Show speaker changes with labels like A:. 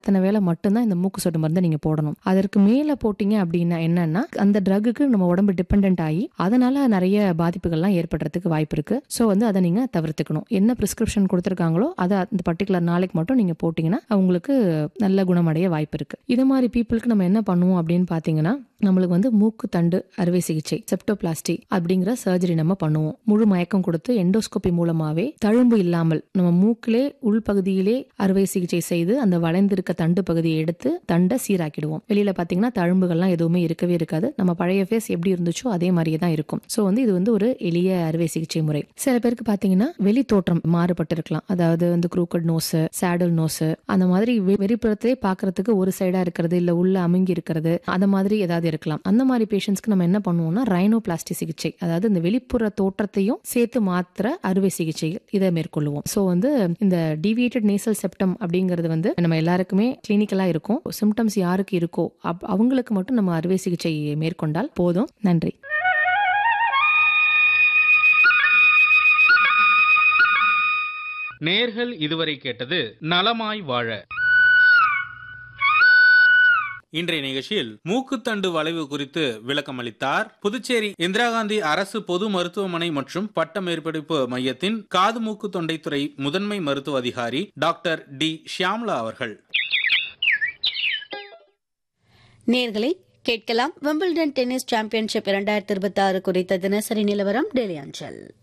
A: அத்தனை வேலை மட்டும்தான் இந்த மூக்கு சொட்டு மருந்தை நீங்க போடணும் அதற்கு மேல போட்டீங்க அப்படின்னா என்னன்னா அந்த ட்ரக்குக்கு நம்ம உடம்பு டிபெண்ட் ஆகி அதனால நிறைய பாதிப்புகள்லாம் ஏற்படுறதுக்கு வாய்ப்பு இருக்கு ஸோ வந்து அதை நீங்க தவிர்த்துக்கணும் என்ன பிரிஸ்கிரிப்ஷன் கொடுத்துருக்காங்களோ அதை அந்த பர்டிகுலர் நாளைக்கு மட்டும் நீங்க போட்டீங்கன்னா அவங்களுக்கு நல்ல குணமடைய வாய்ப்பு இருக்கு இது மாதிரி பீப்புளுக்கு நம்ம என்ன பண்ணுவோம் அப்படின்னு பாத்தீங்கன்னா நம்மளுக்கு வந்து மூக்கு தண்டு அறுவை சிகிச்சை செப்டோபிளாஸ்டி அப்படிங்கிற சர்ஜரி நம்ம பண்ணுவோம் முழு மயக்கம் கொடுத்து எண்டோஸ்கோபி மூலமாவே தழும்பு இல்லாமல் நம்ம மூக்கிலே உள்பகுதியிலே அறுவை சிகிச்சை செய்து அந்த வளைந்திருக்க தண்டு பகுதியை எடுத்து தண்டை சீராக்கிடுவோம் வெளியில பாத்தீங்கன்னா தழும்புகள்லாம் எதுவுமே இருக்கவே இருக்காது நம்ம பழைய ஃபேஸ் எப்படி இருந்துச்சோ அதே மாதிரியே தான் இருக்கும் ஸோ வந்து இது வந்து ஒரு எளிய அறுவை சிகிச்சை முறை சில பேருக்கு பாத்தீங்கன்னா வெளி தோற்றம் மாறுபட்டு இருக்கலாம் அதாவது வந்து குரூக்கட் நோஸ் சேடல் நோஸ் அந்த மாதிரி வெ- வெளிப்புறத்திலே பாக்குறதுக்கு ஒரு சைடா இருக்கிறது இல்ல உள்ள அமுங்கி இருக்கிறது அந்த மாதிரி ஏதாவது இருக்கலாம் அந்த மாதிரி பேஷண்ட்ஸ்க்கு நம்ம என்ன பண்ணுவோம்னா ரைனோபிளாஸ்டி சிகிச்சை அதாவது இந்த வெளிப்புற தோற்றத்தையும் சேர்த்து மாத்திர அறுவை சிகிச்சை இதை மேற்கொள்ளுவோம் ஸோ வந்து இந்த டிவியேட்டட் நேசல் செப்டம் அப்படிங்கிறது வந்து நம்ம எல்லாருக்குமே கிளினிக்கலா இருக்கும் சிம்டம்ஸ் யாருக்கு இருக்கோ அப்- அவங்களுக்கு மட்டும் நம்ம அறுவை சிகிச்சை மேற்கொண்டால் போதும் நன்றி
B: நேர்கள் இதுவரை கேட்டது நலமாய் வாழ இன்றைய நிகழ்ச்சியில் மூக்குத்தண்டு வளைவு குறித்து விளக்கம் அளித்தார் புதுச்சேரி இந்திரா காந்தி அரசு பொது மருத்துவமனை மற்றும் பட்ட மேற்படிப்பு மையத்தின் காது மூக்கு தொண்டைத்துறை முதன்மை மருத்துவ அதிகாரி டாக்டர் டி ஷியாம்லா அவர்கள்
C: நேர்களை கேட்கலாம் விம்பிள்டன் டென்னிஸ் சாம்பியன்ஷிப் இரண்டாயிரத்தி இருபத்தி ஆறு குறித்த தினசரி நிலவரம் டெல்லி அஞ்சல்